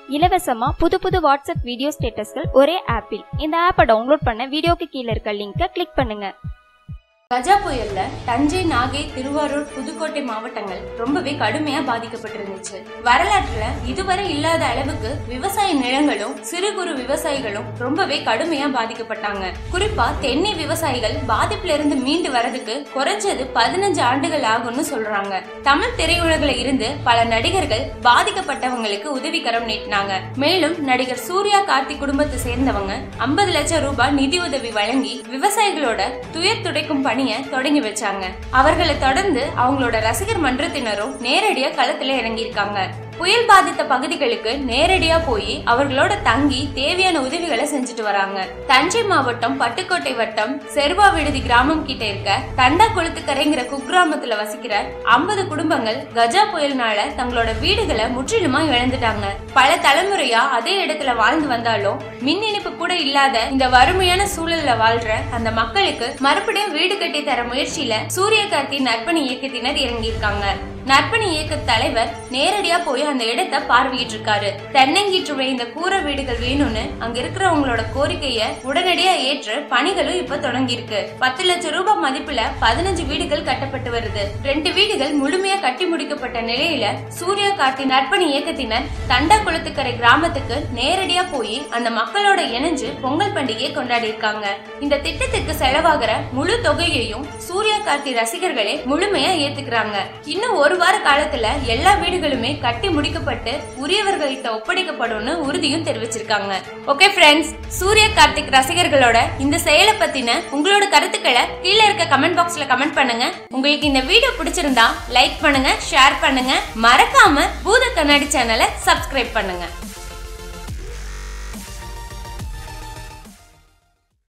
இலவசமா புது புது வாட்ஸ்அப் வீடியோ ஸ்டேட்டஸ்கள் ஒரே ஆப்பில் இந்த ஆப்பை டவுன்லோட் பண்ண வீடியோக்கு கீழே இருக்க லிங்கை கிளிக் பண்ணுங்க கஜா புயல்ல தஞ்சை நாகை திருவாரூர் புதுக்கோட்டை மாவட்டங்கள் ரொம்பவே கடுமையா பாதிக்கப்பட்டிருந்துச்சு வரலாற்றுல இதுவரை இல்லாத அளவுக்கு விவசாய நிலங்களும் சிறு குறு விவசாயிகளும் ரொம்பவே கடுமையா பாதிக்கப்பட்டாங்க குறிப்பா தென்னை விவசாயிகள் பாதிப்புல இருந்து மீண்டு வரதுக்கு குறைஞ்சது பதினஞ்சு ஆண்டுகள் ஆகும்னு சொல்றாங்க தமிழ் திரையுலகில இருந்து பல நடிகர்கள் பாதிக்கப்பட்டவங்களுக்கு உதவிக்கரம் நீட்டினாங்க மேலும் நடிகர் சூர்யா கார்த்திக் குடும்பத்தை சேர்ந்தவங்க ஐம்பது லட்சம் ரூபாய் நிதி உதவி வழங்கி விவசாயிகளோட துயர் துடைக்கும் பணியை தொடங்கி வச்சாங்க அவர்களை தொடர்ந்து அவங்களோட ரசிகர் மன்றத்தினரும் நேரடியா களத்துல இறங்கியிருக்காங்க புயல் பாதித்த பகுதிகளுக்கு நேரடியா போய் அவர்களோட தங்கி தேவையான உதவிகளை செஞ்சுட்டு வராங்க தஞ்சை மாவட்டம் பட்டுக்கோட்டை வட்டம் செருவா விடுதி கிராமம் கிட்ட இருக்க தண்டா குளத்துக்கரைங்கிற குக்கிராமத்துல வசிக்கிற ஐம்பது குடும்பங்கள் கஜா புயல்னால தங்களோட வீடுகளை முற்றிலுமா இழந்துட்டாங்க பல தலைமுறையா அதே இடத்துல வாழ்ந்து வந்தாலும் மின் இணைப்பு கூட இல்லாத இந்த வறுமையான சூழல்ல வாழ்ற அந்த மக்களுக்கு மறுபடியும் வீடு கட்டி தர முயற்சியில சூரிய கார்த்தி நற்பணி இயக்கத்தினர் இறங்கியிருக்காங்க நற்பணி இயக்க தலைவர் நேரடியா போய் அந்த இடத்தை பார்வையிட்டு இருக்காரு தென்னங்கீற்று இந்த கூரை வீடுகள் வேணும்னு அங்க இருக்கிறவங்களோட கோரிக்கைய உடனடியா ஏற்று பணிகளும் இப்ப தொடங்கி இருக்கு பத்து லட்சம் ரூபாய் மதிப்புல பதினஞ்சு வீடுகள் கட்டப்பட்டு வருது ரெண்டு வீடுகள் முழுமையா கட்டி முடிக்கப்பட்ட நிலையில சூர்யா கார்த்தி நற்பணி இயக்கத்தினர் தண்டா குளத்துக்கரை கிராமத்துக்கு நேரடியா போய் அந்த மக்களோட இணைஞ்சு பொங்கல் பண்டிகையை கொண்டாடி இருக்காங்க இந்த திட்டத்துக்கு செலவாகிற முழு தொகையையும் சூர்யா கார்த்தி ரசிகர்களே முழுமையா ஏத்துக்கிறாங்க இன்னும் ஒரு வார காலத்துல எல்லா வீடுகளுமே கட்டி முடிக்கப்பட்டு உரியவர்கள்ட்ட ஒப்படைக்கப்படும்னு உறுதியும் தெரிவிச்சிருக்காங்க ஓகே ஃப்ரெண்ட்ஸ் சூர்யா கார்த்திக் ரசிகர்களோட இந்த செயலை பத்தின உங்களோட கருத்துக்களை கீழே இருக்க கமெண்ட் பாக்ஸ்ல கமெண்ட் பண்ணுங்க உங்களுக்கு இந்த வீடியோ பிடிச்சிருந்தா லைக் பண்ணுங்க ஷேர் பண்ணுங்க மறக்காம பூத கண்ணாடி சேனலை சப்ஸ்கிரைப் பண்ணுங்க